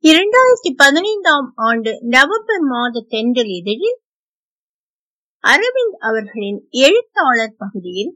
இரண்டாயிரத்தி பதினைந்தாம் ஆண்டு நவம்பர் மாத தென்றல் இதழில் அரவிந்த் அவர்களின் எழுத்தாளர் பகுதியில்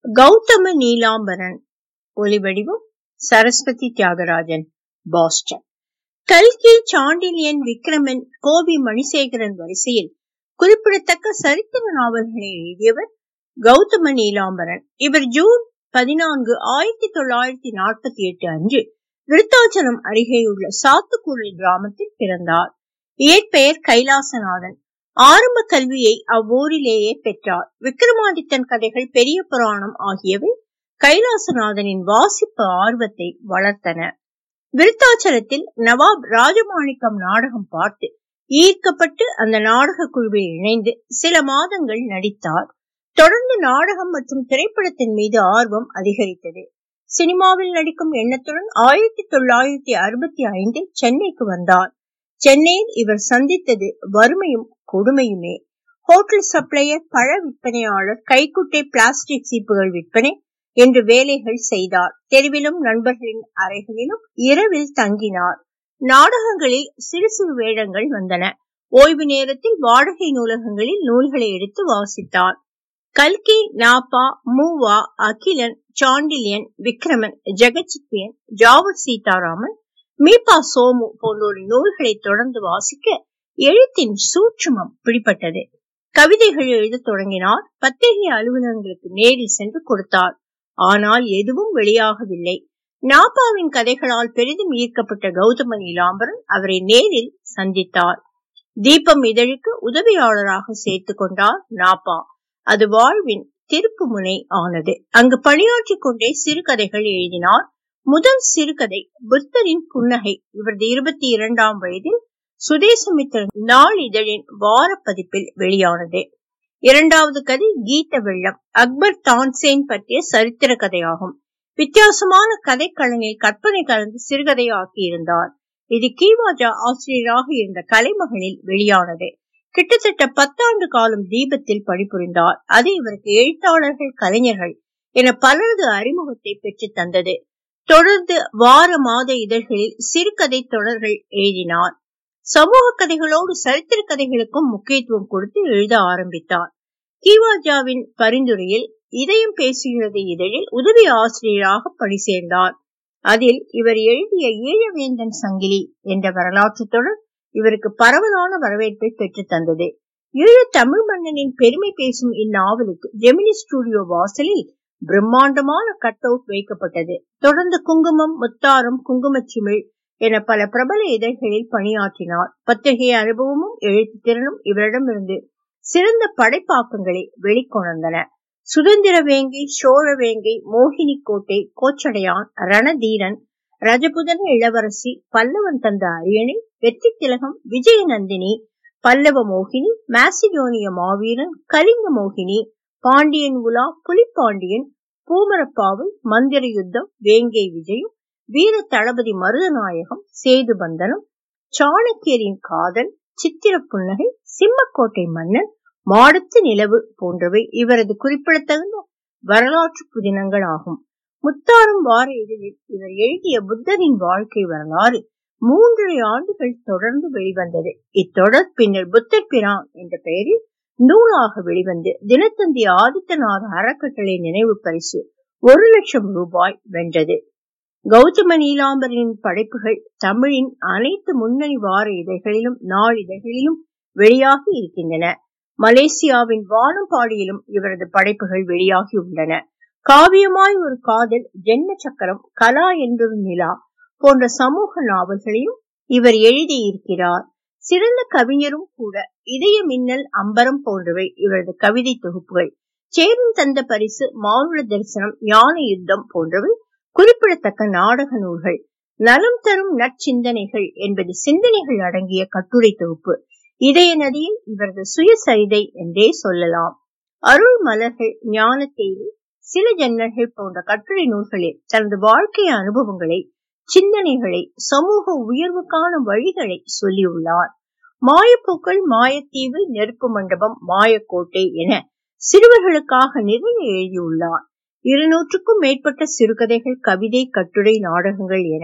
கௌதம நீலாம்பரன் ஒலிவடிவம் சரஸ்வதி தியாகராஜன் பாஸ்டன் கல்கி சாண்டில்யன் விக்ரமன் கோபி மணிசேகரன் வரிசையில் குறிப்பிடத்தக்க சரித்திர நாவல்களை எழுதியவர் கௌதம நீலாம்பரன் இவர் ஜூன் பதினான்கு ஆயிரத்தி தொள்ளாயிரத்தி நாற்பத்தி எட்டு அன்று விருத்தாச்சலம் அருகேயுள்ள சாத்துக்குழி கிராமத்தில் பிறந்தார் இயற்பெயர் கைலாசநாதன் ஆரம்ப கல்வியை அவ்வூரிலேயே பெற்றார் விக்ரமாதித்தன் கதைகள் பெரிய புராணம் ஆகியவை கைலாசநாதனின் வாசிப்பு ஆர்வத்தை வளர்த்தன விருத்தாச்சலத்தில் நவாப் ராஜமாணிக்கம் நாடகம் பார்த்து ஈர்க்கப்பட்டு அந்த நாடக குழுவில் இணைந்து சில மாதங்கள் நடித்தார் தொடர்ந்து நாடகம் மற்றும் திரைப்படத்தின் மீது ஆர்வம் அதிகரித்தது சினிமாவில் நடிக்கும் எண்ணத்துடன் ஆயிரத்தி தொள்ளாயிரத்தி அறுபத்தி ஐந்தில் சென்னைக்கு வந்தார் சென்னையில் இவர் சந்தித்தது வறுமையும் கொடுமையுமே ஹோட்டல் சப்ளையர் பழ விற்பனையாளர் கைக்குட்டை பிளாஸ்டிக் சீப்புகள் விற்பனை என்று வேலைகள் செய்தார் தெருவிலும் நண்பர்களின் அறைகளிலும் இரவில் தங்கினார் நாடகங்களில் சிறு சிறு வேடங்கள் வந்தன ஓய்வு நேரத்தில் வாடகை நூலகங்களில் நூல்களை எடுத்து வாசித்தார் கல்கி நாப்பா மூவா அகிலன் சாண்டில்யன் விக்ரமன் ஜெகச்சித்யன் ஜாவத் சீதாராமன் மீபா சோமு போன்றோரின் நூல்களை தொடர்ந்து வாசிக்க எழுத்தின் சூட்சுமம் பிடிப்பட்டது கவிதைகள் எழுதத் தொடங்கினார் பத்திரிகை அலுவலகங்களுக்கு நேரில் சென்று கொடுத்தார் ஆனால் எதுவும் வெளியாகவில்லை நாப்பாவின் கதைகளால் பெரிதும் ஈர்க்கப்பட்ட கௌதம நீலாம்பரன் அவரை நேரில் சந்தித்தார் தீபம் இதழுக்கு உதவியாளராக சேர்த்துக் கொண்டார் நாப்பா அது வாழ்வின் திருப்பு முனை ஆனது அங்கு பணியாற்றிக் கொண்டே சிறுகதைகள் எழுதினார் முதல் சிறுகதை புத்தரின் புன்னகை இவரது இருபத்தி இரண்டாம் வயதில் சுதேசமித்திரன் நாளிதழின் வார பதிப்பில் வெளியானது இரண்டாவது கதை கீத வெள்ளம் அக்பர் தான்சேன் பற்றிய சரித்திர கதையாகும் வித்தியாசமான கதைக்களனில் கற்பனை கலந்து சிறுகதையாக்கி இருந்தார் இது கீவாஜா ஆசிரியராக இருந்த கலைமகனில் வெளியானது கிட்டத்தட்ட பத்தாண்டு காலம் தீபத்தில் பணிபுரிந்தார் அது இவருக்கு எழுத்தாளர்கள் கலைஞர்கள் என பலரது அறிமுகத்தை பெற்று தந்தது தொடர்ந்து வார மாத இதழ்களில் சிறுகதை தொடர்கள் எழுதினார் சமூக கதைகளோடு சரித்திர கதைகளுக்கும் முக்கியத்துவம் கொடுத்து எழுத ஆரம்பித்தார் கீவாஜாவின் பரிந்துரையில் இதயம் பேசுகிறது இதழில் உதவி ஆசிரியராக பணி சேர்ந்தார் அதில் இவர் எழுதிய ஈழவேந்தன் சங்கிலி என்ற வரலாற்று தொடர் இவருக்கு பரவலான வரவேற்பை பெற்று தந்தது ஈழ தமிழ் மன்னனின் பெருமை பேசும் இந்நாவலுக்கு ஜெமினி ஸ்டுடியோ வாசலில் பிரம்மாண்டமான கட் அவுட் வைக்கப்பட்டது தொடர்ந்து குங்குமம் முத்தாரம் குங்குமச்சிமிழ் என பல பிரபல இதழ்களில் பணியாற்றினார் பத்திரிகை அனுபவமும் எழுத்து திறனும் இவரிடமிருந்து சிறந்த படைப்பாக்கங்களை வெளிக்கொணர்ந்தன சுதந்திர வேங்கை சோழ வேங்கை மோகினி கோட்டை கோச்சடையான் ரணதீரன் ரஜபுதன இளவரசி பல்லவன் தந்த அரியணை வெற்றி திலகம் விஜயநந்தினி பல்லவ மோகினி மாசிடோனிய மாவீரன் கலிங்க மோகினி பாண்டியன் உலா புலிப்பாண்டியன் பூமரப்பாவை மந்திர யுத்தம் வேங்கை விஜயம் வீர தளபதி மருதநாயகம் சேது பந்தனம் சாணக்கியரின் காதல் சித்திர புன்னகை சிம்மக்கோட்டை மன்னன் மாடத்து நிலவு போன்றவை இவரது குறிப்பிடத்தகுந்த வரலாற்று புதினங்கள் ஆகும் முத்தாரம் வார இதழில் இவர் எழுதிய புத்தரின் வாழ்க்கை வரலாறு மூன்றரை ஆண்டுகள் தொடர்ந்து வெளிவந்தது இத்தொடர் பின்னர் புத்தர் பிரான் என்ற பெயரில் நூலாக வெளிவந்து தினத்தந்தி ஆதித்தநாத அறக்கட்டளை நினைவு பரிசு ஒரு லட்சம் ரூபாய் வென்றது கௌதம நீலாம்பரின் படைப்புகள் தமிழின் அனைத்து முன்னணி வார இதழ்களிலும் நாளிதழ்களிலும் வெளியாகி இருக்கின்றன மலேசியாவின் வானம்பாடியிலும் இவரது படைப்புகள் வெளியாகி உள்ளன காவியமாய் ஒரு காதல் ஜென்ம சக்கரம் கலா என்பது நிலா போன்ற சமூக நாவல்களையும் இவர் எழுதியிருக்கிறார் சிறந்த கவிஞரும் கூட இதய மின்னல் அம்பரம் போன்றவை இவரது கவிதை தொகுப்புகள் சேரன் தந்த பரிசு மானுட தரிசனம் ஞான யுத்தம் போன்றவை குறிப்பிடத்தக்க நாடக நூல்கள் நலம் தரும் நற்சிந்தனைகள் என்பது சிந்தனைகள் அடங்கிய கட்டுரை தொகுப்பு இதய நதியில் இவரது சுயசரிதை என்றே சொல்லலாம் அருள் மலர்கள் ஞான தேதி சில ஜன்னல்கள் போன்ற கட்டுரை நூல்களில் தனது வாழ்க்கை அனுபவங்களை சிந்தனைகளை சமூக உயர்வுக்கான வழிகளை சொல்லியுள்ளார் மாயப்பூக்கள் மாயத்தீவு நெருப்பு மண்டபம் மாயக்கோட்டை என சிறுவர்களுக்காக நிறைய எழுதியுள்ளார் இருநூற்றுக்கும் மேற்பட்ட சிறுகதைகள் கவிதை கட்டுரை நாடகங்கள் என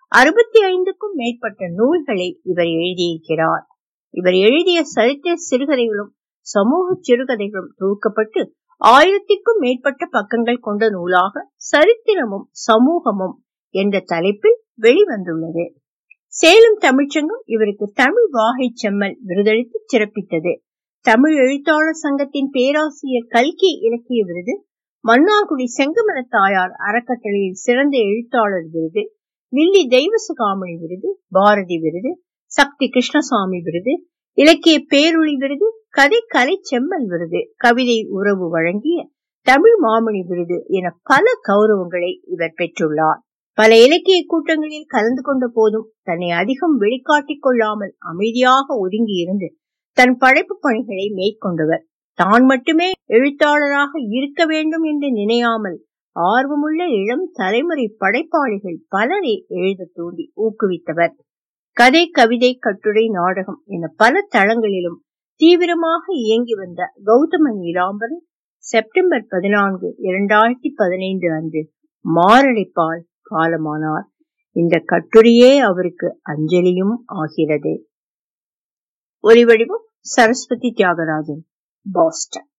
அறுபத்தி ஐந்துக்கும் மேற்பட்ட நூல்களை இவர் எழுதியிருக்கிறார் இவர் எழுதிய சரித்திர சிறுகதைகளும் சமூக சிறுகதைகளும் தொகுக்கப்பட்டு ஆயிரத்திற்கும் மேற்பட்ட பக்கங்கள் கொண்ட நூலாக சரித்திரமும் சமூகமும் என்ற தலைப்பில் வெளிவந்துள்ளது சேலம் தமிழ்ச்சங்கம் இவருக்கு தமிழ் வாகை செம்மல் விருதளித்து சிறப்பித்தது தமிழ் எழுத்தாளர் சங்கத்தின் பேராசிரியர் கல்கி இலக்கிய விருது மன்னார்குடி செங்கமல தாயார் அறக்கட்டளையில் சிறந்த எழுத்தாளர் விருது வில்லி தெய்வசுகாமணி விருது பாரதி விருது சக்தி கிருஷ்ணசாமி விருது இலக்கிய பேரொளி விருது கதை கலை செம்மல் விருது கவிதை உறவு வழங்கிய தமிழ் மாமணி விருது என பல கௌரவங்களை இவர் பெற்றுள்ளார் பல இலக்கிய கூட்டங்களில் கலந்து கொண்ட போதும் தன்னை அதிகம் வெளிக்காட்டிக் கொள்ளாமல் அமைதியாக ஒதுங்கி இருந்து தன் படைப்பு பணிகளை மேற்கொண்டவர் தான் மட்டுமே எழுத்தாளராக இருக்க வேண்டும் என்று நினையாமல் ஆர்வமுள்ள இளம் தலைமுறை படைப்பாளிகள் பலரை எழுத தூண்டி ஊக்குவித்தவர் கதை கவிதை கட்டுரை நாடகம் என பல தளங்களிலும் தீவிரமாக இயங்கி வந்த கௌதம நீலாம்பரன் செப்டம்பர் பதினான்கு இரண்டாயிரத்தி பதினைந்து அன்று மாரடைப்பால் காலமானார் இந்த கட்டுரையே அவருக்கு அஞ்சலியும் ஆகிறது ஒலிவடிவம் சரஸ்வதி தியாகராஜன் பாஸ்டன்